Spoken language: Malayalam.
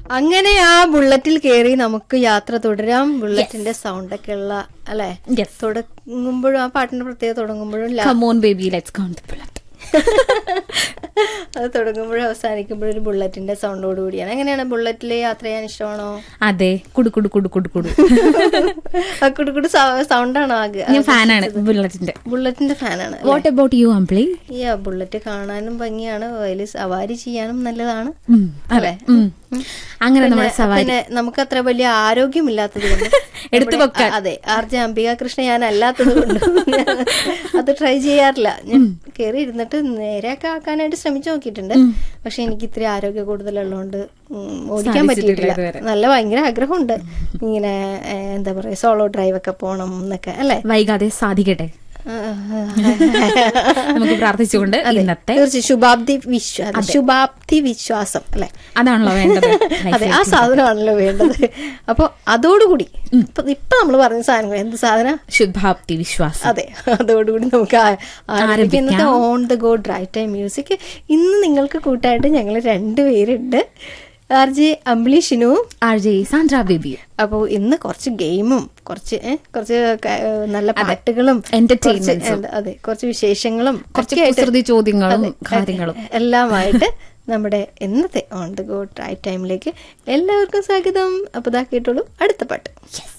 അങ്ങനെ ആ ബുള്ളറ്റിൽ കയറി നമുക്ക് യാത്ര തുടരാം ബുള്ളറ്റിന്റെ സൗണ്ട് ഒക്കെ ഉള്ള അല്ലെ Yes. തുടങ്ങുമ്പോഴും ആ പാട്ടിന്റെ പ്രത്യേകത തുടങ്ങുമ്പോഴും ലാ- Come on, baby, let's count the bullet. അത് തുടങ്ങുമ്പോഴും അവസാനിക്കുമ്പോഴും ഒരു ബുള്ളറ്റിന്റെ സൗണ്ടോട് കൂടിയാണ് എങ്ങനെയാണ് ബുള്ളറ്റിൽ യാത്ര ചെയ്യാൻ ഇഷ്ടമാണോ അതെ കുടു കുടു കുടു കുടു കുടു ആ കുടുക്കുടു സൗണ്ടാണോ ആകെ ഞാൻ ഫാനാണ് ബുള്ളറ്റിന്റെ ബുള്ളറ്റിന്റെ ഫാനാണ് വാട്ട് അബൌട്ട് യു അംപ്ലി ഈ ആ ബുള്ളറ്റ് കാണാനും ഭംഗിയാണ് അതിൽ സവാരി ചെയ്യാനും നല്ലതാണ് അതെ ഉം. അങ്ങനെ നമ്മുടെ സവാരി പിന്നെ നമുക്ക് അത്ര വലിയ ആരോഗ്യമില്ലാത്തത് കൊണ്ട് എടുത്തു നമ്മുടെ- വെക്കാൻ. അതെ ആർ ജെ അംബിക കൃഷ്ണ ഞാൻ അല്ലാത്തത് കൊണ്ട് അത് ട്രൈ ചെയ്യാറില്ല ഞാൻ കയറി ഇരുന്നിട്ട് നേരെയൊക്കെ ആക്കാനായിട്ട് ശ്രമിച്ചു നോക്കിയിട്ടുണ്ട് പക്ഷെ എനിക്ക് ഇത്തിരി ആരോഗ്യ കൂടുതലുള്ളതുകൊണ്ട് ഉം, ഓടിക്കാൻ സാധിച്ചിട്ടില്ല പറ്റിയിട്ടില്ല ഇതുവരെ. നല്ല ഭയങ്കര ആഗ്രഹമുണ്ട് ഇങ്ങനെ ഏ, എന്താ പറയാ സോളോ ഡ്രൈവ് ഒക്കെ പോണം എന്നൊക്കെ അല്ലേ വൈകാതെ സാധിക്കട്ടെ നമുക്ക് പ്രാർത്ഥിച്ചുകൊണ്ട് അതെ, ഇന്നത്തെ തീർച്ചയായും ശുഭാബ്ദി വിശ്വാസം ശുഭാബ്ദി വിശ്വാസം അല്ലെ അതാണല്ലോ വേണ്ടത് അതെ ആ സാധനമാണല്ലോ വേണ്ടത് അപ്പൊ അതോടുകൂടി ഇപ്പൊ ഇപ്പൊ നമ്മൾ പറഞ്ഞ സാധനങ്ങൾ എന്ത് സാധന ശുദ്ധാപ്തി വിശ്വാസം അതെ അതോടുകൂടി നമുക്ക് ആ- ആരംഭിക്കാം. ഇന്നത്തെ ആരംഭിക്കാം. On the go drive time music ഇന്ന് നിങ്ങൾക്ക് കൂട്ടായിട്ട് ഞങ്ങൾ രണ്ടുപേരുണ്ട് ആർ ജെ അമ്പിളി ഷിനുവും ആർ ജെ സാന്ദ്ര ബേബി അപ്പോൾ ഇന്ന് കുറച്ച് ഗെയിമും കുറച്ച് ഏ, കുറച്ച് ക- ഏ, നല്ല പാട്ടുകളും Entertainments കുറച്ച് എന്താ- അതെ കുറച്ച് വിശേഷങ്ങളും കുറച്ച് ഒക്കെ ആയിട്ട് കുസൃതി ചോദ്യങ്ങളും അതെ, കാര്യങ്ങളും എല്ലാമായിട്ട് നമ്മുടെ ഇന്നത്തെ ഓൺ ദ ഗോ ട്രൈ ടൈമിലേക്ക് എല്ലാവർക്കും സ്വാഗതം അപ്പോൾ ഇതാ കേട്ടോളൂ അടുത്ത പാട്ട് യെസ്